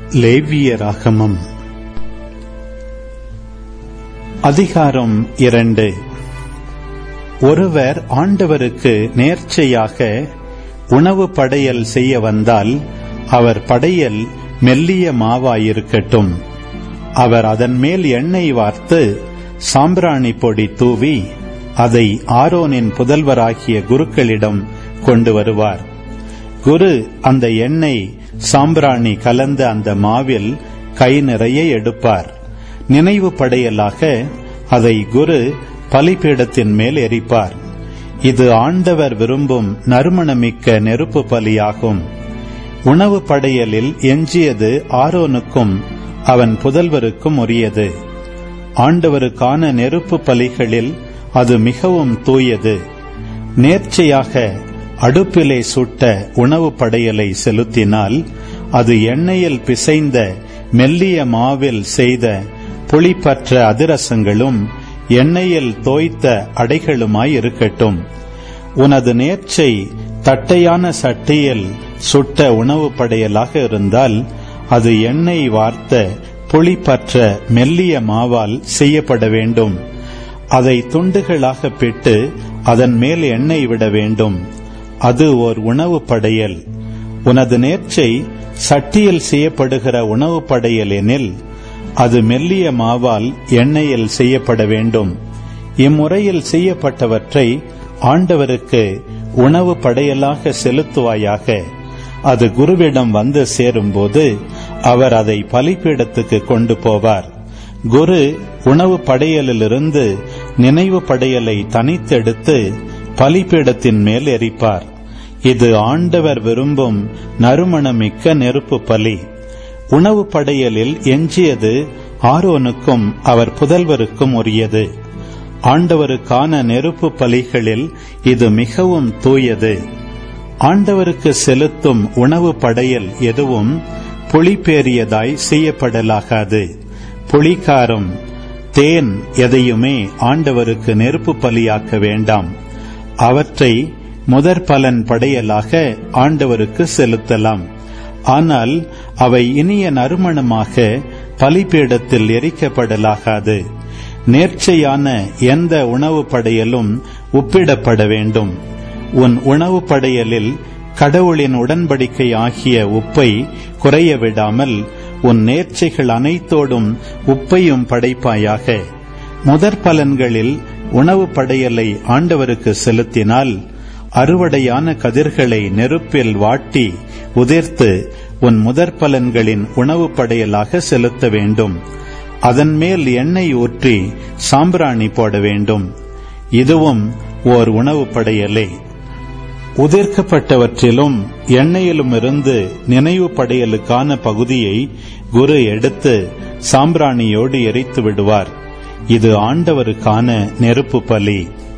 லேவியராகமம் அதிகாரம் இரண்டு ஒருவர் ஆண்டவருக்கு நேர்ச்சையாக உணவு படையல் செய்ய வந்தால் அவர் படையல் மெல்லிய மாவாயிருக்கட்டும் அவர் அதன் மேல் எண்ணெய் வார்த்து சாம்பிராணி பொடி தூவி அதை ஆரோனின் புதல்வராகிய குருக்களிடம் கொண்டு வருவார் குரு அந்த எண்ணெய் சாம்பிராணி கலந்த அந்த மாவில் கை நிறைய எடுப்பார் நினைவு படையலாக அதை குரு பலிபீடத்தின் மேல் எரிப்பார் இது ஆண்டவர் விரும்பும் நறுமணமிக்க நெருப்பு பலியாகும் உணவு படையலில் எஞ்சியது ஆரோனுக்கும் அவன் புதல்வருக்கும் உரியது ஆண்டவருக்கான நெருப்பு பலிகளில் அது மிகவும் தூயது நேர்ச்சையாக அடுப்பிலே சுட்ட உணவு படையலை செலுத்தினால் அது எண்ணெயில் பிசைந்த மெல்லிய மாவில் செய்த புளிப்பற்ற அதிரசங்களும் எண்ணெயில் தோய்த்த அடைகளுமாய் இருக்கட்டும் உனது நேர்ச்சை தட்டையான சட்டியில் சுட்ட உணவு படையலாக இருந்தால் அது எண்ணெய் வார்த்த புளிப்பற்ற மெல்லிய மாவால் செய்யப்பட வேண்டும் அதை துண்டுகளாக பிட்டு அதன் மேல் எண்ணெய் விட வேண்டும் அது ஓர் உணவு படையல் உனது நேர்ச்சை சட்டியில் செய்யப்படுகிற உணவு படையல் எனில் அது மெல்லிய மாவால் எண்ணெயில் செய்யப்பட வேண்டும் இம்முறையில் செய்யப்பட்டவற்றை ஆண்டவருக்கு உணவு படையலாக செலுத்துவாயாக அது குருவிடம் வந்து சேரும்போது அவர் அதை பலிப்பீடத்துக்கு கொண்டு போவார் குரு உணவு படையலிலிருந்து நினைவு படையலை தனித்தெடுத்து பலிப்பீடத்தின் மேல் எரிப்பார் இது ஆண்டவர் விரும்பும் நறுமணமிக்க நெருப்பு பலி உணவு படையலில் எஞ்சியது ஆரோனுக்கும் அவர் புதல்வருக்கும் உரியது ஆண்டவருக்கான நெருப்பு பலிகளில் இது மிகவும் தூயது ஆண்டவருக்கு செலுத்தும் உணவு படையல் எதுவும் புளிப்பேறியதாய் செய்யப்படலாகாது புளிக்காரம் தேன் எதையுமே ஆண்டவருக்கு நெருப்பு பலியாக்க வேண்டாம் அவற்றை முதற் பலன் படையலாக ஆண்டவருக்கு செலுத்தலாம் ஆனால் அவை இனிய நறுமணமாக பலிபீடத்தில் எரிக்கப்படலாகாது நேர்ச்சையான எந்த உணவு படையலும் உப்பிடப்பட வேண்டும் உன் உணவு படையலில் கடவுளின் உடன்படிக்கை ஆகிய உப்பை குறைய விடாமல் உன் நேர்ச்சைகள் அனைத்தோடும் உப்பையும் படைப்பாயாக முதற் பலன்களில் உணவு படையலை ஆண்டவருக்கு செலுத்தினால் அறுவடையான கதிர்களை நெருப்பில் வாட்டி உதிர்த்து உன் முதற் பலன்களின் உணவு படையலாக செலுத்த வேண்டும் அதன் மேல் எண்ணெய் ஊற்றி சாம்பிராணி போட வேண்டும் இதுவும் ஓர் உணவு படையலே உதிர்க்கப்பட்டவற்றிலும் எண்ணெயிலும் இருந்து நினைவு படையலுக்கான பகுதியை குரு எடுத்து சாம்பிராணியோடு எரித்து விடுவார் இது ஆண்டவருக்கான நெருப்பு பலி